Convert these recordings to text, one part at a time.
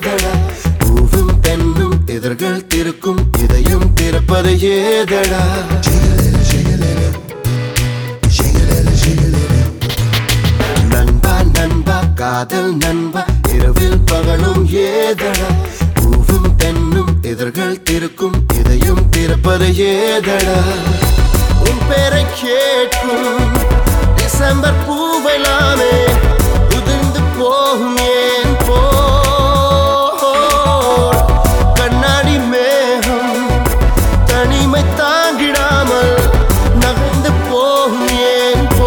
ஏதடா பூவும் பெண்ணும் இதழ்கள் திருக்கும் இதையும் திறப்பது ஏதடா நண்பா நண்பா காதல் நண்பா இரவில் பகலும் ஏதடா பூவும் பெண்ணும் இதழ்கள் திருக்கும் இதையும் திறப்பது ஏதடா உன் பேரை கேட்கும் டிசம்பர் பூவெல்லாமே உதிர்ந்து போகும் ஏன் போ கண்ணாடி மேகம் தனிமை தாங்கிடாமல் நகர்ந்து போகும் ஏன் போ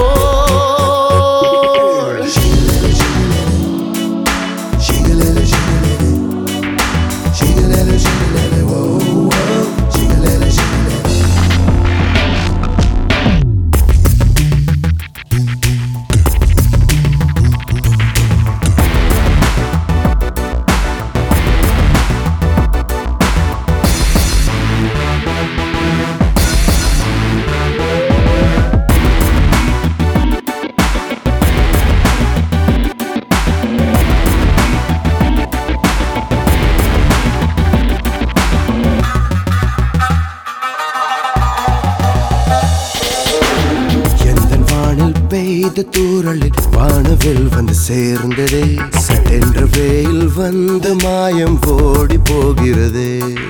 எந்த வானில் பெய்த தூரலில் வானவில் வந்து சேர்ந்ததே சட்டென்ற வெயில் வந்து மாயம் ஓடி போகிறது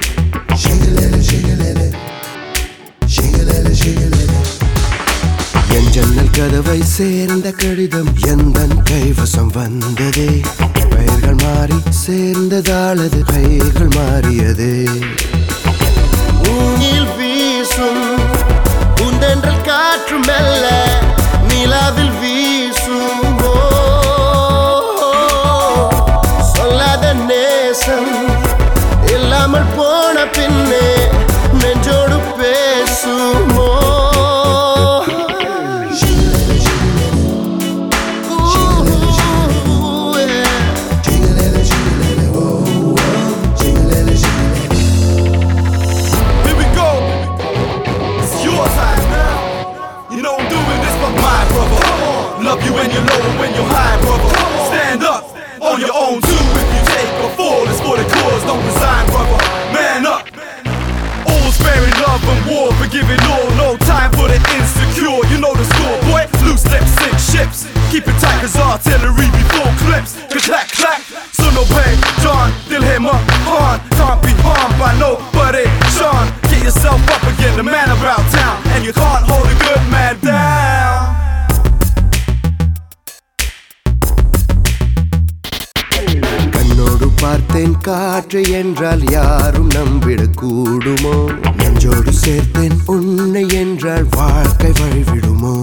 என் ஜன்னல் கதவை சேர்ந்த கடிதம் எந்த கைவசம் வந்ததே பெயர்கள் மாறி சேர்ந்ததாலது கைகள் மாறியதே ஊங்கில் வீசும் உண்டென்றல் காற்று மெல்ல நிலாவில் வீசும் ஓ, சொல்லாத நேசம் இல்லாமல் போன பின்னே நெஞ்சோடு பேசுமோ Ooh, yeah. Here we go. It's your time now. You know I'm doing this for my brother. Love you when you're low and when you're high, brother. Stand up on your own too. If you take a fall, it's for the cause. Don't resign, brother. Man up. All sparing love and war, forgiving all. No time for the insecure. You know the score, boy. Loose lips, sink ships. Keep it tight, cause artillery before clips. Clack, clack. So no pain, John. They'll hit my horn. Can't be harmed by nobody. Sean, get yourself up again. The man about town. And you can't hold a good man down. கண்ணோடு பார்த்தேன் காற்று என்றால் யாரும் நம்பிடக் கூடுமோ நெஞ்சோடு சேர்த்தேன் உன்னை என்றால் வாழ்க்கை வழிவிடுமோ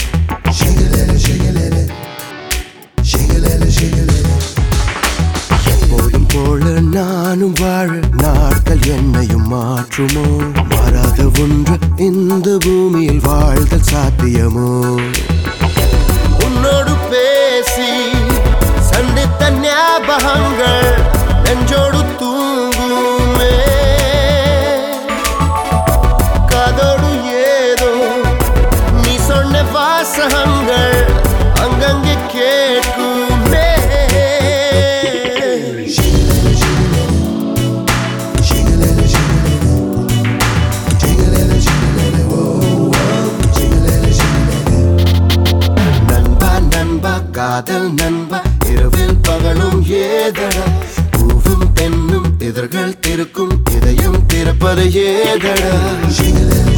எப்போதும் போல நானும் வாழ நாட்கள் என்னையும் மாற்றுமோ மாறாத ஒன்று இந்த பூமியில் வாழ்தல் சாத்தியமோ உன்னோடு பேசி சந்தித்த ஞாபகங்கள் நெஞ்சோடு தூங்குமே காதோடு ஏதோ நீ சொன்ன வாசகங்கள் அங்கங்கே கேட்குமே நண்பா நண்பா காதல் நண்பா இரவில் பகலும் ஏதடா பூவும் பெண்ணும் இதழ்கள் திருக்கும் இதையும் திறப்பது ஏதடா